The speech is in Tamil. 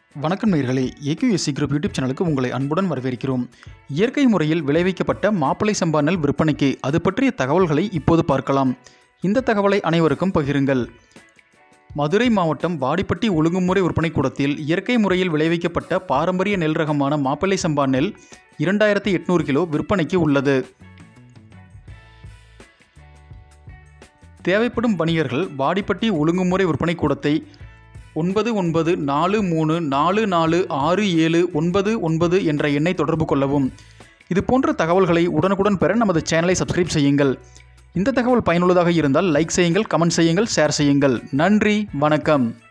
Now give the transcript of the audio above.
வணக்கம் நேர்களே ஏகியூஎஸ்சி குரூப் யூடியூப் சேனலுக்கு உங்களை அன்புடன் வரவேற்கிறோம் இயற்கை முறையில் விளைவிக்கப்பட்ட மாப்பிளை சம்பா நெல் விற்பனைக்கு அது பற்றிய தகவல்களை இப்போது பார்க்கலாம் இந்த தகவலை அனைவருக்கும் பகிருங்கள் மதுரை மாவட்டம் வாடிப்பட்டி ஒழுங்குமுறை விற்பனை கூடத்தில் இயற்கை முறையில் விளைவிக்கப்பட்ட பாரம்பரிய நெல் ரகமான மாப்பிள்ளை சம்பா நெல் இரண்டாயிரத்தி எட்நூறு கிலோ விற்பனைக்கு உள்ளது தேவைப்படும் வணிகர்கள் வாடிப்பட்டி ஒழுங்குமுறை விற்பனை கூடத்தை ஒன்பது ஒன்பது நாலு மூணு நாலு நாலு ஆறு ஏழு ஒன்பது ஒன்பது என்ற எண்ணை தொடர்பு கொள்ளவும் இது போன்ற தகவல்களை உடனுக்குடன் பெற நமது சேனலை சப்ஸ்கிரைப் செய்யுங்கள் இந்த தகவல் பயனுள்ளதாக இருந்தால் லைக் செய்யுங்கள் கமெண்ட் செய்யுங்கள் ஷேர் செய்யுங்கள் நன்றி வணக்கம்